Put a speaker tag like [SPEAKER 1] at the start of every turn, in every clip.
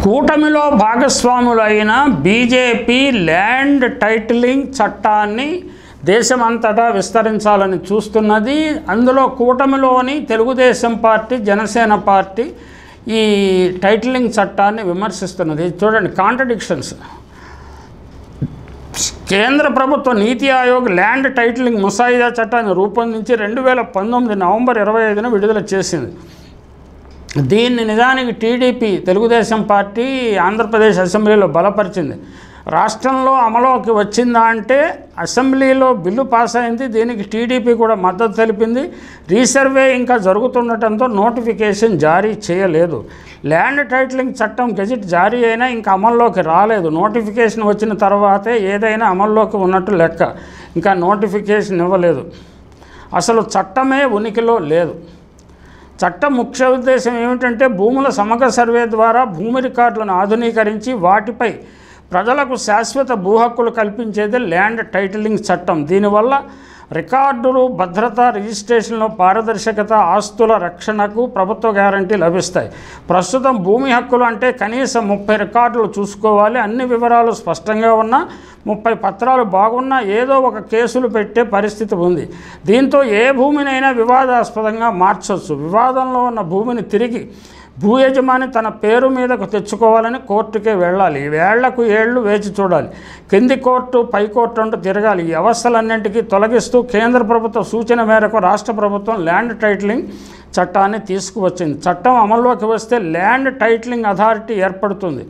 [SPEAKER 1] కూటమిలో భాగస్వాములైన BJP land titling చట్టాన్ని దేశమంతటా విస్తరించాలని చూస్తున్నది అందులో కూటమిలోని తెలుగుదేశం పార్టీ జనసేన పార్టీ ఈ టైటిలింగ్ చట్టాన్ని విమర్శిస్తున్నది చూడండి కాంట్రడిక్షన్స్ కేంద్ర ప్రభుత్వ నీతి ఆయోగ్ ల్యాండ్ టైటిలింగ్ ముసాయిదా చట్టాన్ని రూపొందించి రెండు వేల పంతొమ్మిది నవంబర్ ఇరవై ఐదున విడుదల చేసింది దీన్ని నిజానికి టీడీపీ తెలుగుదేశం పార్టీ ఆంధ్రప్రదేశ్ అసెంబ్లీలో బలపరిచింది రాష్ట్రంలో అమలుకి వచ్చిందా అంటే అసెంబ్లీలో బిల్లు పాస్ అయింది దీనికి టీడీపీ కూడా మద్దతు తెలిపింది రీసర్వే ఇంకా జరుగుతుండటంతో నోటిఫికేషన్ జారీ చేయలేదు ల్యాండ్ టైటిలింగ్ చట్టం గెజిట్ జారీ అయినా ఇంకా అమల్లోకి రాలేదు నోటిఫికేషన్ వచ్చిన తర్వాతే ఏదైనా అమల్లోకి ఉన్నట్టు లెక్క ఇంకా నోటిఫికేషన్ ఇవ్వలేదు అసలు చట్టమే ఉనికిలో లేదు చట్టం ముఖ్య ఉద్దేశం ఏమిటంటే భూముల సమగ్ర సర్వే ద్వారా భూమి రికార్డులను ఆధునీకరించి వాటిపై ప్రజలకు శాశ్వత భూ హక్కులు కల్పించేది ల్యాండ్ టైటిలింగ్ చట్టం దీనివల్ల రికార్డులు భద్రత రిజిస్ట్రేషన్లో పారదర్శకత ఆస్తుల రక్షణకు ప్రభుత్వ గ్యారంటీ లభిస్తాయి ప్రస్తుతం భూమి హక్కులు అంటే కనీసం ముప్పై రికార్డులు చూసుకోవాలి అన్ని వివరాలు స్పష్టంగా ఉన్నా ముప్పై పత్రాలు బాగున్నా ఏదో ఒక కేసులు పెట్టే పరిస్థితి ఉంది దీంతో ఏ భూమినైనా వివాదాస్పదంగా మార్చవచ్చు వివాదంలో ఉన్న భూమిని తిరిగి భూ యజమాని తన పేరు మీదకు తెచ్చుకోవాలని కోర్టుకే వెళ్ళాలి వేళ్లకు ఏళ్ళు వేచి చూడాలి కింది కోర్టు పై కోర్టు అంటూ తిరగాలి ఈ అవస్థలన్నింటికీ తొలగిస్తూ కేంద్ర ప్రభుత్వ సూచన మేరకు రాష్ట్ర ప్రభుత్వం ల్యాండ్ టైటిలింగ్ చట్టాన్ని తీసుకువచ్చింది చట్టం అమల్లోకి వస్తే ల్యాండ్ టైటిలింగ్ అథారిటీ ఏర్పడుతుంది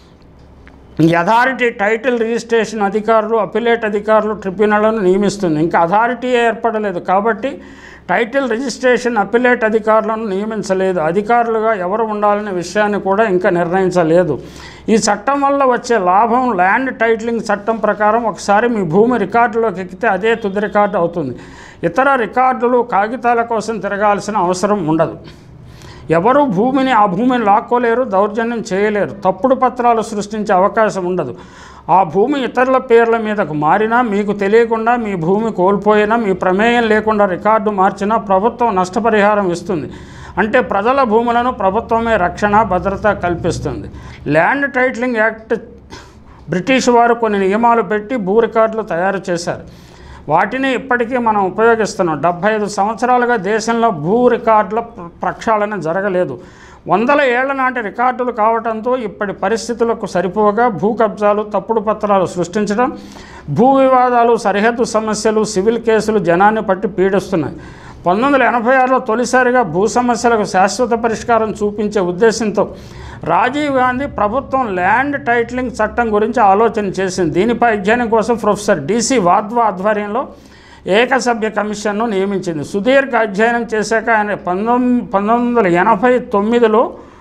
[SPEAKER 1] ఈ అథారిటీ టైటిల్ రిజిస్ట్రేషన్ అధికారులు అపిలేట్ అధికారులు ట్రిబ్యునల్ను నియమిస్తుంది ఇంకా అథారిటీ ఏర్పడలేదు కాబట్టి టైటిల్ రిజిస్ట్రేషన్ అపిలేట్ అధికారులను నియమించలేదు అధికారులుగా ఎవరు ఉండాలనే విషయాన్ని కూడా ఇంకా నిర్ణయించలేదు ఈ చట్టం వల్ల వచ్చే లాభం ల్యాండ్ టైటిలింగ్ చట్టం ప్రకారం ఒకసారి మీ భూమి రికార్డులోకి ఎక్కితే అదే తుది రికార్డు అవుతుంది ఇతర రికార్డులు కాగితాల కోసం తిరగాల్సిన అవసరం ఉండదు ఎవరు భూమిని ఆ భూమిని లాక్కోలేరు దౌర్జన్యం చేయలేరు తప్పుడు పత్రాలు సృష్టించే అవకాశం ఉండదు ఆ భూమి ఇతరుల పేర్ల మీదకు మారినా మీకు తెలియకుండా మీ భూమి కోల్పోయినా మీ ప్రమేయం లేకుండా రికార్డు మార్చినా ప్రభుత్వం నష్టపరిహారం ఇస్తుంది అంటే ప్రజల భూములను ప్రభుత్వమే రక్షణ భద్రత కల్పిస్తుంది ల్యాండ్ టైటిలింగ్ యాక్ట్ బ్రిటిష్ వారు కొన్ని నియమాలు పెట్టి భూ రికార్డులు తయారు చేశారు వాటిని ఇప్పటికీ మనం ఉపయోగిస్తున్నాం డెబ్భై ఐదు సంవత్సరాలుగా దేశంలో భూ రికార్డుల ప్ర- ప్రక్షాళన జరగలేదు వందల ఏళ్ల నాటి రికార్డులు కావడంతో ఇప్పటి పరిస్థితులకు సరిపోగా భూ కబ్జాలు తప్పుడు పత్రాలు సృష్టించడం భూ వివాదాలు సరిహద్దు సమస్యలు సివిల్ కేసులు జనాన్ని పట్టి పీడిస్తున్నాయి పంతొమ్మిది వందల ఎనభై ఆరులో తొలిసారిగా భూ సమస్యలకు శాశ్వత పరిష్కారం చూపించే ఉద్దేశంతో రాజీవ్ గాంధీ ప్రభుత్వం ల్యాండ్ టైటిలింగ్ చట్టం గురించి ఆలోచన చేసింది దీనిపై అధ్యయనం కోసం ప్రొఫెసర్ డిసి వాద్వా ఆధ్వర్యంలో ఏకసభ్య కమిషన్ను నియమించింది సుదీర్ఘ అధ్యయనం చేశాక ఆయన పంతొమ్మిది పంతొమ్మిది వందల ఎనభై తొమ్మిదిలో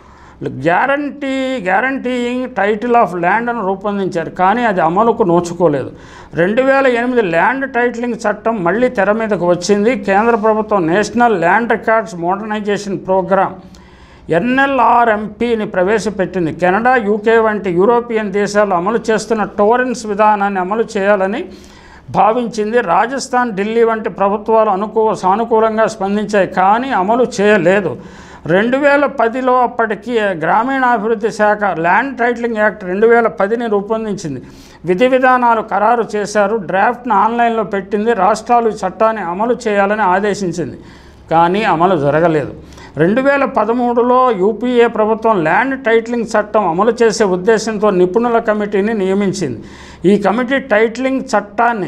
[SPEAKER 1] guarantee guaranteeing title of land అని రూపొందించారు కానీ అది అమలుకు నోచుకోలేదు రెండు వేల ఎనిమిది ల్యాండ్ టైటిలింగ్ చట్టం మళ్ళీ తెర మీదకు వచ్చింది కేంద్ర ప్రభుత్వం national land records modernisation programme ఎన్ఎల్ఆర్ఎంపీని ప్రవేశపెట్టింది కెనడా యూకే వంటి యూరోపియన్ దేశాలు అమలు చేస్తున్న టోరెన్స్ విధానాన్ని అమలు చేయాలని భావించింది రాజస్థాన్ ఢిల్లీ వంటి ప్రభుత్వాలు అనుకూ సానుకూలంగా స్పందించాయి కానీ అమలు చేయలేదు రెండు వేల పదిలో అప్పటికి గ్రామీణాభివృద్ధి శాఖ ల్యాండ్ టైటిలింగ్ యాక్ట్ రెండు వేల పదిని రూపొందించింది విధి విధానాలు ఖరారు చేశారు డ్రాఫ్ట్ను ఆన్లైన్లో పెట్టింది రాష్ట్రాలు ఈ చట్టాన్ని అమలు చేయాలని ఆదేశించింది కానీ అమలు జరగలేదు రెండు వేల పదమూడులో యూపీఏ ప్రభుత్వం ల్యాండ్ టైటిలింగ్ చట్టం అమలు చేసే ఉద్దేశంతో నిపుణుల కమిటీని నియమించింది ఈ కమిటీ టైటిలింగ్ చట్టాన్ని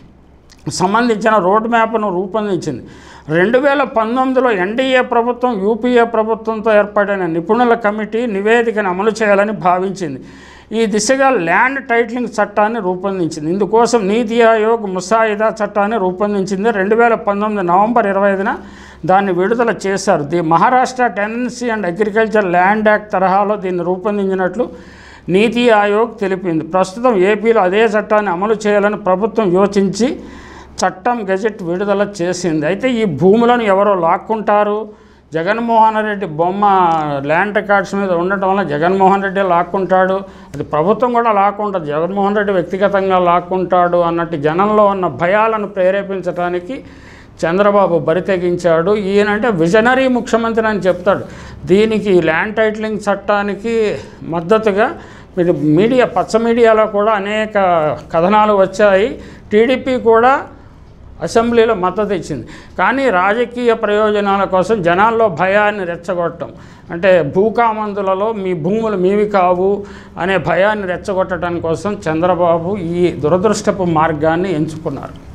[SPEAKER 1] సంబంధించిన రోడ్ మ్యాప్ను రూపొందించింది రెండు వేల పంతొమ్మిదిలో ఎన్డీఏ ప్రభుత్వం యూపీఏ ప్రభుత్వంతో ఏర్పడిన నిపుణుల కమిటీ నివేదికను అమలు చేయాలని భావించింది ఈ దిశగా ల్యాండ్ టైటిలింగ్ చట్టాన్ని రూపొందించింది ఇందుకోసం నీతి ఆయోగ్ ముసాయిదా చట్టాన్ని రూపొందించింది రెండు వేల పంతొమ్మిది నవంబర్ ఇరవై ఐదున దాన్ని విడుదల చేశారు the Maharashtra tenancy and agriculture land act తరహాలో దీన్ని రూపొందించినట్లు నీతి ఆయోగ్ తెలిపింది ప్రస్తుతం ఏపీలో అదే చట్టాన్ని అమలు చేయాలని ప్రభుత్వం యోచించి చట్టం గెజెట్ విడుదల చేసింది అయితే ఈ భూములను ఎవరో లాక్కుంటారు జగన్మోహన్ రెడ్డి బొమ్మ ల్యాండ్ రికార్డ్స్ మీద ఉండటం వల్ల జగన్మోహన్ రెడ్డి లాక్కుంటాడు అది ప్రభుత్వం కూడా లాక్కుంటుంది జగన్మోహన్ రెడ్డి వ్యక్తిగతంగా లాక్కుంటాడు అన్నట్టు జనంలో ఉన్న భయాలను ప్రేరేపించడానికి చంద్రబాబు బరి తెగించాడు ఈయనంటే విజనరీ ముఖ్యమంత్రి అని చెప్తాడు దీనికి ల్యాండ్ టైటిలింగ్ చట్టానికి మద్దతుగా ఇది మీడియా పచ్చ మీడియాలో కూడా అనేక కథనాలు వచ్చాయి టీడీపీ కూడా అసెంబ్లీలో మద్దతు ఇచ్చింది కానీ రాజకీయ ప్రయోజనాల కోసం జనాల్లో భయాన్ని రెచ్చగొట్టడం అంటే భూకామందులలో మీ భూములు మీవి కావు అనే భయాన్ని రెచ్చగొట్టడం కోసం చంద్రబాబు ఈ దురదృష్టపు మార్గాన్ని ఎంచుకున్నారు